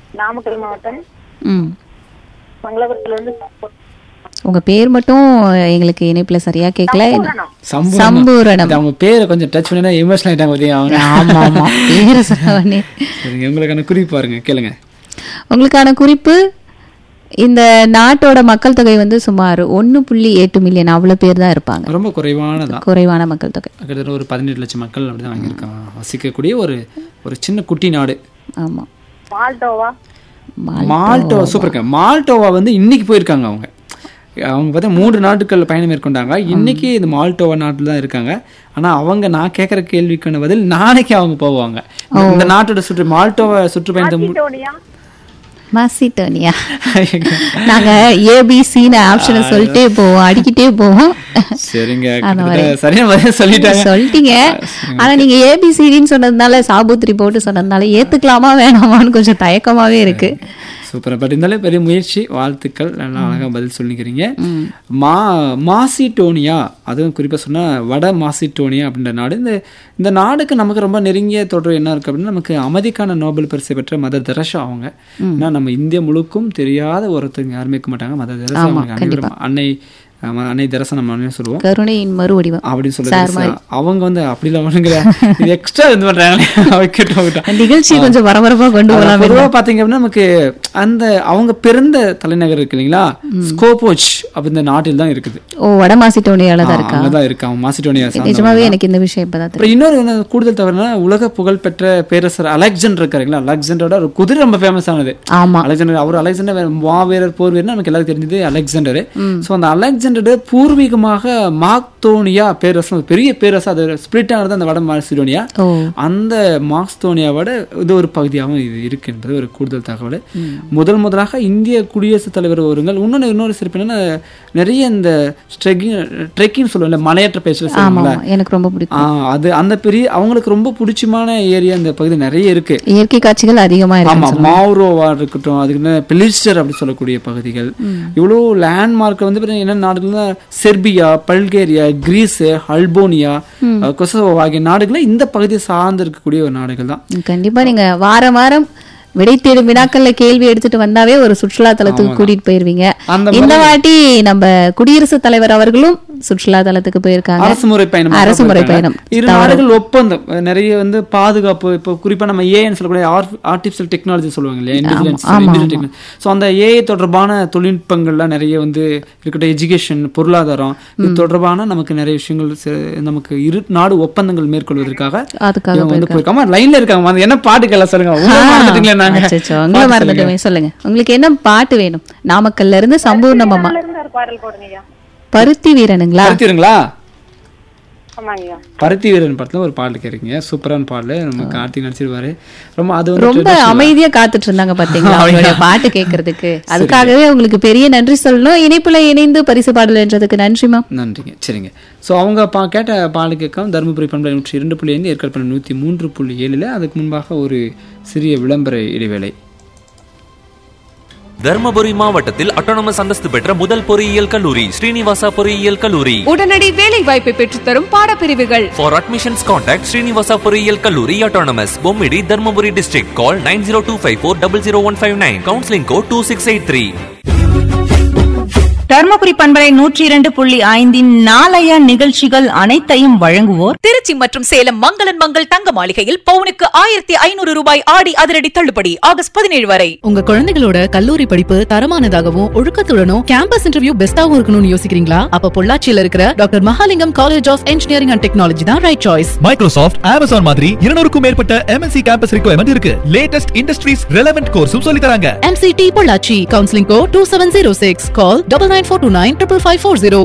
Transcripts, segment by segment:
நாமக்கல் மாவட்டம் ம் மங்களபுரத்துல இருந்து உங்க பேர் மட்டும் எங்களுக்கு இணைப்புல சரியா கேட்கல பூரணம். சம்பூரணம். சம்பூரணம் இது அவங்க பேரை கொஞ்சம் டச் பண்ணினா எமோஷனல் ஆயிட்டாங்க பாத்தீங்க அவங்க ஆமா ஆமா பேரை சொன்னவனே சரிங்க உங்களுக்கான குறிப்பு பாருங்க கேளுங்க உங்களுக்கான குறிப்பு இந்த நாட்டோட மக்கள் தொகை வந்து சுமார் ஒன்னு புள்ளி எட்டு மில்லியன் அவ்வளவு பேர் தான் இருப்பாங்க ரொம்ப குறைவானதான் குறைவான மக்கள் தொகை கிட்டத்தட்ட ஒரு பதினெட்டு லட்சம் மக்கள் அப்படிதான் வாங்கியிருக்காங்க வசிக்கக்கூடிய ஒரு ஒரு சின்ன குட்டி நாடு ஆமா மால்டோவா மால்டோவா சூப்பருங்க மால்டோவா வந்து இன்னைக்கு போயிருக்காங்க அவங்க அவங்க பார்த்தா மூன்று நாட்டுகள் பயணம் மேற்கொண்டாங்க இன்னைக்கு இந்த மால்டோவா நாட்டில் தான் இருக்காங்க ஆனா அவங்க நான் கேட்குற கேள்விக்கான பதில் நாளைக்கு அவங்க போவாங்க இந்த நாட்டோட சுற்று மால்டோவா சுற்றுப்பயணத்தை மு- டோனியா மாசிட்டோனியா நாங்க ஏபிசின்னு ஆப்ஷனை சொல்லிட்டே போவோம் அடிக்கிட்டே போவோம் சரிங்க அந்த கிட்டத்தட்ட சரியான பதில் சொல்லிட்டாங்க சொல்லிட்டீங்க ஆனா நீங்க ஏபிசிடின்னு சொன்னதுனால சாபுத்திரி போட்டு சொன்னதுனால ஏத்துக்கலாமா வேணாமான்னு கொஞ்சம் தயக்கமாவே இருக்கு சூப்பர் பட் இருந்தாலும் பெரிய முயற்சி வாழ்த்துக்கள் நல்லா அழகா பதில் சொல்லிக்கிறீங்க மா மாசிடோனியா அதுவும் குறிப்பா சொன்னா வட மாசிடோனியா அப்படின்ற நாடு இந்த இந்த நாடுக்கு நமக்கு ரொம்ப நெருங்கிய தொடர்பு என்ன இருக்கு அப்படின்னா நமக்கு அமைதிக்கான நோபல் பரிசு பெற்ற மதர் தெரசா அவங்க ஏன்னா நம்ம இந்திய முழுக்கும் தெரியாத ஒருத்தங்க யாருமே இருக்க மாட்டாங்க மதர் தெரசா அவங்க அனைவரும் அன்னை ஆமா, அன்னை தெரசா நம்ம அன்னை சொல்லுவோம் கருணையின் மறு வடிவம் அப்படின்னு சொல்லுறது அவங்க வந்து அப்படிலாம் ஒண்ணுங்கிற இது எக்ஸ்ட்ரா இது பண்றாங்களே வைக்கட்டும் வைக்கட்டும் நிகழ்ச்சி கொஞ்சம் பரபரப்பா கொண்டு போகலாம் பொதுவாக பார்த்தீங்க அப்படின்னா நமக்கு அந்த அவங்க பிறந்த தலைநகர் இருக்கு இல்லைங்களா ஸ்கோபோச் அப்படி இந்த நாட்டில் தான் இருக்குது ஓ வட மாசிட்டோனியால தான் இருக்கா அங்கே தான் இருக்கு அவன் மாசிடோனியா சார்ந்தவன். நிஜமாவே எனக்கு இந்த விஷயம் இப்பதான் தெரியும் அப்புறம் இன்னொரு என்ன கூடுதல் தவறுனா உலக புகழ்பெற்ற பேரரசர் அலெக்சாண்டர் இருக்காருங்களா அலெக்சாண்டரோட ஒரு குதிரை ரொம்ப ஃபேமஸ் ஆனது ஆமா அலெக்சாண்டர் அவர் அலெக்சாண்டர் வேற மாவீரர் போர் வீரர் நமக்கு எல்லாருக்கும் தெரிஞ்சது அலெக்சாண்டர் சோ அந்த அலெக்சாண்டர் பூர்வீகமாக மாக்தோனியா பேரரசு ஒரு பெரிய பேரரசு அது ஸ்பிளிட் ஆனது அந்த வட மாசிடோனியா ஓ அந்த மாக்ஸ்தோனியாவோட இது ஒரு பகுதியாகவும் இது இருக்கு என்பது ஒரு கூடுதல் தகவல் முதல் முதலாக இந்திய குடியரசுத் தலைவர் வருங்கள் இன்னொன்று இன்னொரு சிறப்பு என்னன்னா நிறைய இந்த ட்ரெக்கிங் ட்ரெக்கிங் சொல்லுவோம்ல மலையேற்ற பேச்சு ஆமா சொல்லுவாங்கல்ல ஆமா எனக்கு ரொம்ப பிடிக்கும் ஆ, அது அந்த பெரிய அவங்களுக்கு ரொம்ப பிடிச்சமான ஏரியா இந்த பகுதி நிறைய இருக்கு இயற்கை காட்சிகள் அதிகமா ஆமா இருக்கு மாவ்ரோவா இருக்கட்டும் அதுக்கு என்ன பெலிஸ்டர் அப்படி சொல்லக்கூடிய பகுதிகள் இவ்வளோ லேண்ட்மார்க் வந்து பாத்தீங்கன்னா என்ன நாடுகள்னா Serbia Bulgaria Greece Albania Kosovo ஆகிய நாடுகளை இந்த பகுதியை சார்ந்து இருக்கக்கூடிய ஒரு நாடுகள் தான் கண்டிப்பா நீங்க வாரம் வாரம் விடை தேடும் வினாக்கள்ல கேள்வி எடுத்துட்டு வந்தாவே ஒரு சுற்றுலா தலத்துக்கு கூட்டிட்டு போயிருவீங்க அந்த இந்த வாட்டி நம்ம குடியரசுத் தலைவர் அவர்களும் சுற்றுலா தலத்துக்கு போயிருக்காங்க அரசு முறை பயணம் அரசு முறை பயணம் இரு நாடுகள் ஒப்பந்தம் நிறைய வந்து பாதுகாப்பு இப்போ குறிப்பா நம்ம ஏன்னு சொல்லக்கூடிய ஆர்டிபிஷியல் டெக்னாலஜி சொல்லுவாங்க இல்லையா இன்டெலிஜென்ஸ் ஸோ அந்த ஏஐ தொடர்பான தொழில்நுட்பங்கள்லாம் நிறைய வந்து இருக்கட்டும் எஜுகேஷன் பொருளாதாரம் இது தொடர்பான நமக்கு நிறைய விஷயங்கள் சி- நமக்கு இரு நாடு ஒப்பந்தங்கள் மேற்கொள்வதற்காக அதுக்காக இவங்க வந்து போயிருக்காங்க லைன்ல இருக்காங்க வந்து என்ன பாட்டுக்கெல்லாம் சொல்லுங்க உங்களை மறந்துட்டீங்களே நாங்க அச்சச்சோ, உங்களை மறந்துட்டுமே சொல்லுங்க உங்களுக்கு என்ன பாட்டு வேணும் நாமக்கல்ல இருந்து சம்பூர்ணமம்மா அதுல இருந்து ஒரு பாடல் போடுங்க ஐயா பருத்தி வீரனுங்களா பருத்திடுங்களா ஆமாங்க ஐயா பருத்தி வீரன் படத்துல ஒரு பாட்டு கேட்குறீங்க சூப்பரான பாடல் நம்ம கார்த்திக் நடிச்சிருவாரு ரொம்ப அது வந்து ரொம்ப அமைதியா காத்துட்டு இருந்தாங்க பாத்தீங்களா அவங்களுடைய பாட்டு கேட்கறதுக்கு அதுக்காகவே உங்களுக்கு பெரிய நன்றி சொல்லணும் இணைப்புல இணைந்து பரிசு பாடல் என்றதுக்கு நன்றிமா நன்றிங்க சரிங்க ஸோ அவங்க பா கேட்ட பாடல் கேட்கவும் தருமபுரி பண்பலை நூற்றி இரண்டு புள்ளி ஐந்து ஏற்காடு பண்பலை நூற்றி மூன்று புள்ளி ஏழில் அதுக்கு முன்பாக ஒரு சிறிய விளம்பர இடைவேளை தர்மபுரி மாவட்டத்தில் அட்டானமஸ் அந்தஸ்து பெற்ற முதல் பொறியியல் கல்லூரி ஸ்ரீனிவாசா பொறியியல் கல்லூரி உடனடி வேலை வாய்ப்பை பெற்றுத்தரும் பாடப்பிரிவுகள் For admissions contact Srinivasa பொறியியல் கல்லூரி autonomous Bommidi Dharmapuri district call 9025400159 counseling code 2683 Dharmapuri பண்பலை நூற்றி இரண்டு புள்ளி ஐந்தின் நாளைய நிகழ்ச்சிகள் அனைத்தையும் வழங்குவோர் திருச்சி மற்றும் சேலம் மங்களன் மங்கள் தங்க மாளிகையில் பவுனுக்கு ஆயிரத்தி ஐநூறு ரூபாய் ஆடி அதிரடி தள்ளுபடி ஆகஸ்ட் பதினேழு வரை உங்க குழந்தைகளோட கல்லூரி படிப்பு தரமானதாகவும் ஒழுக்கத்துடனும் கேம்பஸ் இன்டர்வியூ பெஸ்டாவும் இருக்கணும்னு யோசிக்கிறீங்களா அப்ப பொள்ளாச்சியில இருக்கிற doctor Mahalingam college of engineering and technology தான் ரைட் சாய்ஸ் மைக்ரோசாஃப்ட் அமேசான் மாதிரி இருநூறுக்கும் மேற்பட்ட எம்என்சி கேம்பஸ் ரிக்வயர்மெண்ட் இருக்கு லேட்டஸ்ட் இண்டஸ்ட்ரீஸ் ரெலவென்ட் கோர்ஸும் சொல்லி தராங்க MCT Pollachi counselling go two seven zero six call double nine four two nine triple five four zero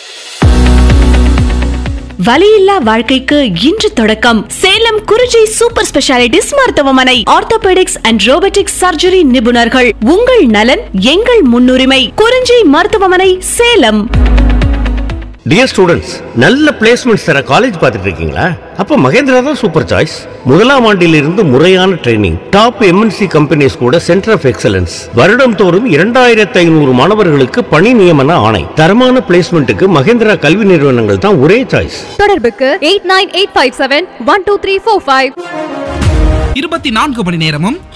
வலியில்லா வாழ்க்கைக்கு இன்று தொடக்கம் சேலம் குறிஞ்சி சூப்பர் ஸ்பெஷாலிட்டிஸ் மருத்துவமனை ஆர்த்தோபெடிக்ஸ் அண்ட் ரோபோட்டிக்ஸ் சர்ஜரி நிபுணர்கள் உங்கள் நலன் எங்கள் முன்னுரிமை குறிஞ்சி மருத்துவமனை சேலம் டியர் ஸ்டூடெண்ட்ஸ் நல்ல பிளேஸ்மெண்ட்ஸ் தர காலேஜ் பார்த்துட்டு இருக்கீங்களா அப்ப மகேந்திரா தான் சூப்பர் சாய்ஸ் முதலாம் ஆண்டிலிருந்து முறையான ட்ரைனிங் டாப் எம்என்சி கம்பெனிஸ் கூட சென்டர் ஆஃப் எக்ஸலன்ஸ் வருடம் தோறும் இரண்டாயிரத்தி ஐநூறு மாணவர்களுக்கு பணி நியமன ஆணை தரமான பிளேஸ்மெண்ட்டுக்கு மகேந்திரா கல்வி நிறுவனங்கள் தான் ஒரே சாய்ஸ் தொடர்புக்கு eight nine eight five seven one two three four five இருபத்தி நான்கு மணி நேரமும்